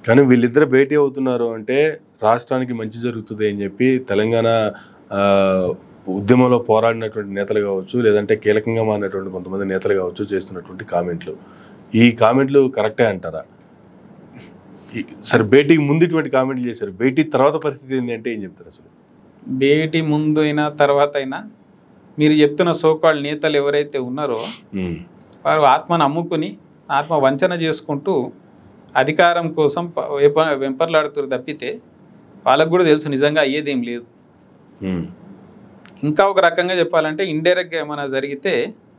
కానీ వీళ్ళిద్దరు భేటీ అవుతున్నారు అంటే రాష్ట్రానికి మంచి జరుగుతుంది అని చెప్పి తెలంగాణ ఆ, ఉద్యమంలో పోరాడినటువంటి నేతలు కావచ్చు లేదంటే కీలకంగా మారినటువంటి కొంతమంది నేతలు కావచ్చు చేస్తున్నటువంటి కామెంట్లు ఈ కామెంట్లు కరెక్టే అంటారా ఈ- సరే భేటీకి ముందు ఇటువంటి కామెంట్లు చేశారు భేటీ తర్వాత పరిస్థితి ఏంటి అంటే ఏం చెప్తారు అసలు భేటీ ముందు అయినా తర్వాత అయినా మీరు చెప్తున్న సోకాళ్ళ నేతలు ఎవరైతే ఉన్నారో ఉమ్, వారు ఆత్మను అమ్ముకుని ఆత్మ వంచన చేసుకుంటూ అధికారం కోసం ప- వెంప- వెంపర్లాడుతున్నారు తప్పితే వాళ్ళకు కూడా తెలుసు నిజంగా అయ్యేదేం లేదు ఉమ్, ఇంకా ఒక రకంగా చెప్పాలంటే ఇండైరెక్ట్గా ఏమైనా జరిగితే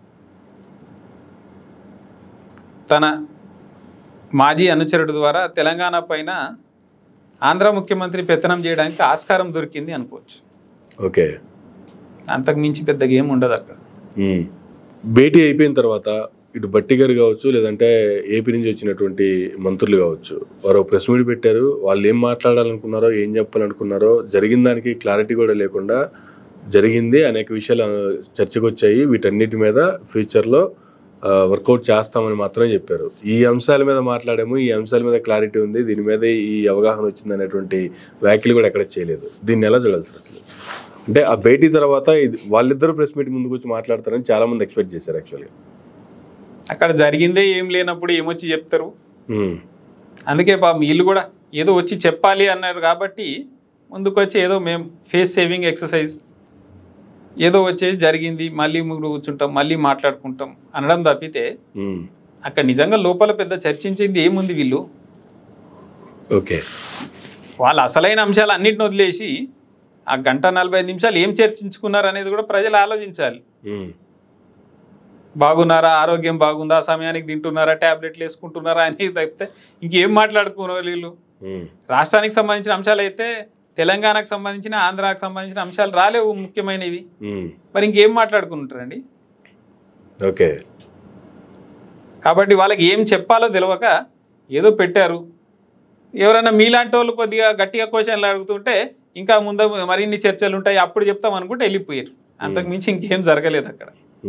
తన మాజీ అనుచరుడు ద్వారా తెలంగాణ పైన ఆంధ్ర ముఖ్యమంత్రి పెత్తనం చేయడానికి ఆస్కారం దొరికింది అనుకోవచ్చు ఓకే అంతకు మించి పెద్దగా ఏం ఉండదు అక్కడ ఉమ్. భేటీ అయిపోయిన తర్వాత ఇటు బట్టి గారు కావచ్చు లేదంటే ఏపీ నుంచి వచ్చినటువంటి మంత్రులు కావచ్చు వారు ప్రెస్ మీట్ పెట్టారు వాళ్ళు ఏం మాట్లాడాలనుకున్నారో ఏం చెప్పాలనుకున్నారో జరిగిన దానికి క్లారిటీ కూడా లేకుండా జరిగింది అనేక విషయాలు ఆ, చర్చకు వచ్చాయి వీటన్నిటి మీద ఫ్యూచర్లో వర్కౌట్ చేస్తామని మాత్రమే చెప్పారు ఈ అంశాల మీద మాట్లాడాము ఈ అంశాల మీద క్లారిటీ ఉంది దీని మీద ఈ అవగాహన వచ్చింది అనేటువంటి వ్యాఖ్యలు కూడా ఎక్కడ చేయలేదు దీన్ని ఎలా చూడాలి సార్ అసలు అంటే ఆ భేటీ తర్వాత ఇది వాళ్ళిద్దరూ ప్రెస్ మీట్ ముందుకు వచ్చి మాట్లాడతారని చాలా మంది ఎక్స్పెక్ట్ చేశారు యాక్చువల్గా అక్కడ జరిగిందే ఏం లేనప్పుడు ఏమొచ్చి చెప్తారు అందుకే పాపం వీళ్ళు కూడా ఏదో వచ్చి చెప్పాలి అన్నారు కాబట్టి ముందుకు వచ్చి ఏదో మేము ఫేస్ సేవింగ్ ఎక్సర్సైజ్ ఏదో వచ్చేసి జరిగింది మళ్ళీ ముగ్గురు కూర్చుంటాం మళ్ళీ మాట్లాడుకుంటాం అనడం తప్పితే అక్కడ నిజంగా లోపల పెద్ద చర్చించింది ఏముంది వీళ్ళు ఓకే వాళ్ళ అసలైన అంశాలు అన్నిటిని వదిలేసి ఆ గంట నలభై ఐదు నిమిషాలు ఏం చర్చించుకున్నారు అనేది కూడా ప్రజలు ఆలోచించాలి బాగున్నారా ఆరోగ్యం బాగుందా సమయానికి తింటున్నారా ట్యాబ్లెట్లు వేసుకుంటున్నారా అనేది తప్పితే ఇంకేం మాట్లాడుకున్నారు వీళ్ళు రాష్ట్రానికి సంబంధించిన అంశాలు అయితే తెలంగాణకు సంబంధించిన ఆంధ్రాకు సంబంధించిన అంశాలు రాలేవు ముఖ్యమైనవి మరి ఇంకేం మాట్లాడుకుంటారండి ఓకే కాబట్టి వాళ్ళకి ఏం చెప్పాలో తెలియక ఏదో పెట్టారు ఎవరైనా మీలాంటి వాళ్ళు కొద్దిగా గట్టిగా క్వశ్చన్లు అడుగుతుంటే ఇంకా ముందు మరిన్ని చర్చలు ఉంటాయి అప్పుడు చెప్తాం అనుకుంటే వెళ్ళిపోయారు అంతకు మించి ఇంకేం జరగలేదు అక్కడ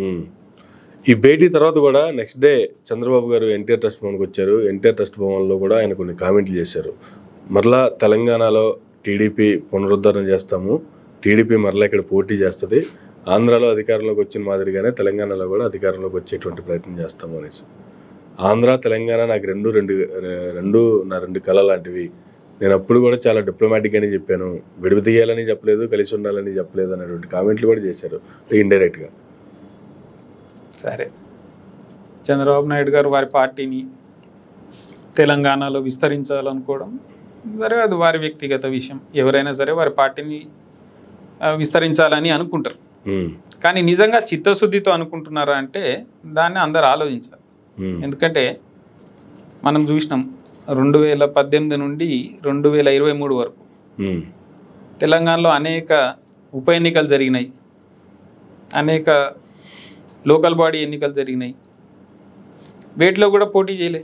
ఈ భేటీ తర్వాత కూడా నెక్స్ట్ డే చంద్రబాబు గారు ఎన్టీఆర్ ట్రస్ట్ భవన్కి వచ్చారు ఎన్టీఆర్ ట్రస్ట్ భవన్లో కూడా ఆయన కొన్ని కామెంట్లు చేశారు మరలా తెలంగాణలో టీడీపీ పునరుద్ధరణ చేస్తాము టీడీపీ మరలా ఇక్కడ పోటీ చేస్తుంది ఆంధ్రాలో అధికారంలోకి వచ్చిన మాదిరిగానే తెలంగాణలో కూడా అధికారంలోకి వచ్చేటువంటి ప్రయత్నం చేస్తాము అనేసి ఆంధ్ర తెలంగాణ నాకు రెండు రెండు రెండు నా రెండు కళ లాంటివి నేను అప్పుడు కూడా చాలా డిప్లొమాటిక్గానే చెప్పాను విడదీయాలని చెప్పలేదు కలిసి ఉండాలని చెప్పలేదు అనేటువంటి కామెంట్లు కూడా చేశారు ఇండైరెక్ట్గా సరే చంద్రబాబు నాయుడు గారు వారి పార్టీని తెలంగాణలో విస్తరించాలనుకోవడం సరే అది వారి వ్యక్తిగత విషయం ఎవరైనా సరే వారి పార్టీని ఆ, విస్తరించాలని అనుకుంటారు కానీ నిజంగా చిత్తశుద్ధితో అనుకుంటున్నారా అంటే దాన్ని అందరు ఆలోచించాలి ఎందుకంటే మనం చూసినాం రెండు వేల పద్దెనిమిది నుండి రెండు వేల ఇరవై మూడు వరకు తెలంగాణలో అనేక ఉప ఎన్నికలు జరిగినాయి అనేక లోకల్ బాడీ ఎన్నికలు జరిగినాయి వేటిలో కూడా పోటీ చేయలే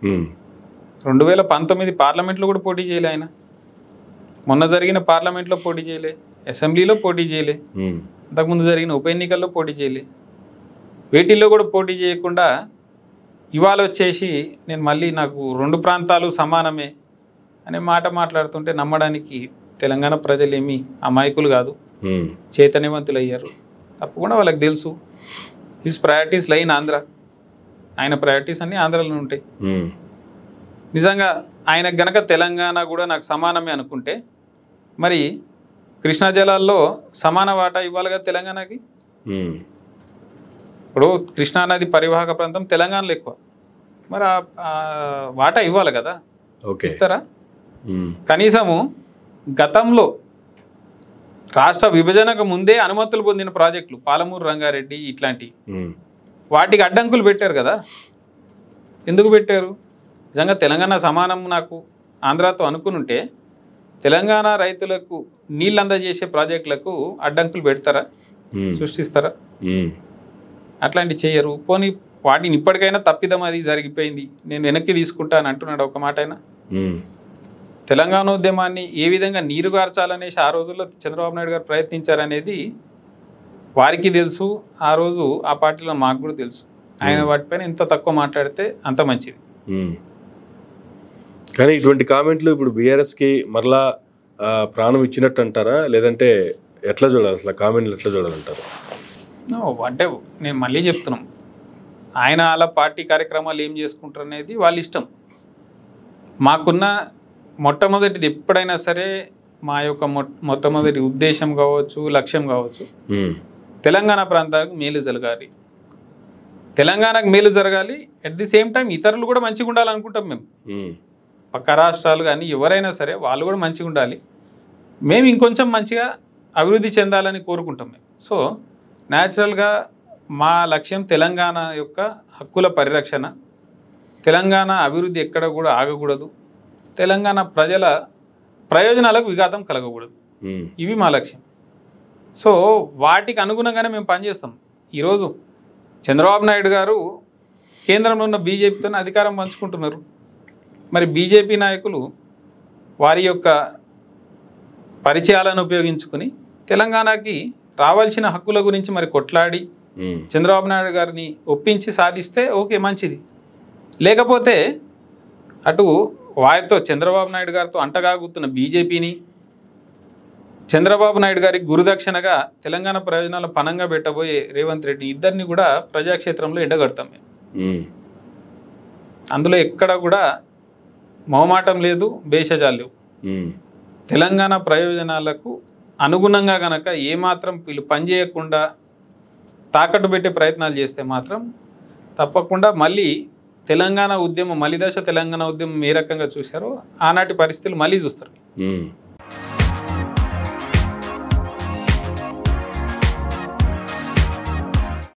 రెండు వేల పంతొమ్మిది పార్లమెంట్లో కూడా పోటీ చేయలే ఆయన మొన్న జరిగిన పార్లమెంట్లో పోటీ చేయలే అసెంబ్లీలో పోటీ చేయలే అంతకుముందు జరిగిన ఉప ఎన్నికల్లో పోటీ చేయలే వేటిల్లో కూడా పోటీ చేయకుండా ఇవాళ వచ్చేసి నేను మళ్ళీ నాకు రెండు ప్రాంతాలు సమానమే అనే మాట మాట్లాడుతుంటే నమ్మడానికి తెలంగాణ ప్రజలేమి అమాయకులు కాదు చైతన్యవంతులు అయ్యారు తప్పకుండా వాళ్ళకి తెలుసు హిస్ ప్రయారిటీస్ లైన్ ఆంధ్ర ఆయన ప్రయారిటీస్ అన్నీ ఆంధ్రలో ఉంటాయి నిజంగా ఆయనకు గనక తెలంగాణ కూడా నాకు సమానమే అనుకుంటే మరి కృష్ణా జలాల్లో సమాన వాటా ఇవ్వాలి కదా తెలంగాణకి ఇప్పుడు కృష్ణానది పరివాహక ప్రాంతం తెలంగాణలో ఎక్కువ మరి ఆ- ఆ వాటా ఇవ్వాలి కదా ఓకే ఇస్తారా కనీసము గతంలో రాష్ట్ర విభజనకు ముందే అనుమతులు పొందిన ప్రాజెక్టులు పాలమూరు రంగారెడ్డి ఇట్లాంటివి వాటికి అడ్డంకులు పెట్టారు కదా ఎందుకు పెట్టారు నిజంగా తెలంగాణ సమానం నాకు ఆంధ్రాతో అనుకుని ఉంటే తెలంగాణ రైతులకు నీళ్ళు అందజేసే ప్రాజెక్టులకు అడ్డంకులు పెడతారా సృష్టిస్తారా అట్లాంటి చేయరు పోనీ వాటిని ఇప్పటికైనా తప్పిదం అది జరిగిపోయింది నేను వెనక్కి తీసుకుంటాను అంటున్నాడు ఒక మాట అయినా తెలంగాణ ఉద్యమాన్ని ఏ విధంగా నీరుగార్చాలనేసి ఆ రోజుల్లో చంద్రబాబు నాయుడు గారు ప్రయత్నించారనేది వారికి తెలుసు ఆ రోజు ఆ పార్టీలో మాకు కూడా తెలుసు ఆయన వాటిపైన ఎంత తక్కువ మాట్లాడితే అంత మంచిది కానీ ఇటువంటి కామెంట్లు ఇప్పుడు బీఆర్ఎస్కి మరలా ఆ, ప్రాణం ఇచ్చినట్టు అంటారా లేదంటే ఎట్లా చూడాలి అసలు ఆ కామెంట్లు ఎట్లా చూడాలంటారు No, అంటే నేను మళ్ళీ చెప్తున్నాం ఆయన అలా పార్టీ కార్యక్రమాలు ఏం చేసుకుంటారు అనేది వాళ్ళ ఇష్టం మాకున్న మొట్టమొదటిది ఎప్పుడైనా సరే మా యొక్క మొ- మొట్టమొదటి ఉద్దేశం కావచ్చు లక్ష్యం కావచ్చు ఉమ్, తెలంగాణ ప్రాంతానికి మేలు జరగాలి తెలంగాణకు మేలు జరగాలి అట్ ది సేమ్ టైం ఇతరులు కూడా మంచిగా ఉండాలనుకుంటాం మేము ఉమ్, పక్క రాష్ట్రాలు కానీ ఎవరైనా సరే వాళ్ళు కూడా మంచిగా ఉండాలి మేము ఇంకొంచెం మంచిగా అభివృద్ధి చెందాలని కోరుకుంటాం మేము సో న్యాచురల్గా మా లక్ష్యం తెలంగాణ యొక్క హక్కుల పరిరక్షణ తెలంగాణ అభివృద్ధి ఎక్కడ కూడా ఆగకూడదు తెలంగాణ ప్రజల ప్రయోజనాలకు విఘాతం కలగకూడదు ఉమ్, ఇవి మా లక్ష్యం సో వాటికి అనుగుణంగానే మేము పనిచేస్తాం ఈరోజు చంద్రబాబు నాయుడు గారు కేంద్రంలో ఉన్న బీజేపీతో అధికారం పంచుకుంటున్నారు మరి బీజేపీ నాయకులు వారి యొక్క పరిచయాలను ఉపయోగించుకుని తెలంగాణకి రావాల్సిన హక్కుల గురించి మరి కొట్లాడి ఉమ్, చంద్రబాబు నాయుడు గారిని ఒప్పించి సాధిస్తే ఓకే మంచిది లేకపోతే అటు వారితో చంద్రబాబు నాయుడు గారితో అంటగాగుతున్న బీజేపీని చంద్రబాబు నాయుడు గారికి గురుదక్షిణగా తెలంగాణ ప్రయోజనాల పనంగా పెట్టబోయే రేవంత్ రెడ్డి ఇద్దరిని కూడా ప్రజాక్షేత్రంలో ఎండగడతాం మేము ఉమ్, అందులో ఎక్కడ కూడా మొహమాటం లేదు భేషజాలు లేవు ఉమ్, తెలంగాణ ప్రయోజనాలకు అనుగుణంగా గనక ఏమాత్రం వీళ్ళు పనిచేయకుండా తాకట్టు పెట్టే ప్రయత్నాలు చేస్తే మాత్రం తప్పకుండా మళ్ళీ తెలంగాణ ఉద్యమం మలిదశ తెలంగాణ ఉద్యమం ఏ రకంగా చూశారో ఆనాటి పరిస్థితులు మళ్ళీ చూస్తారు ఉమ్.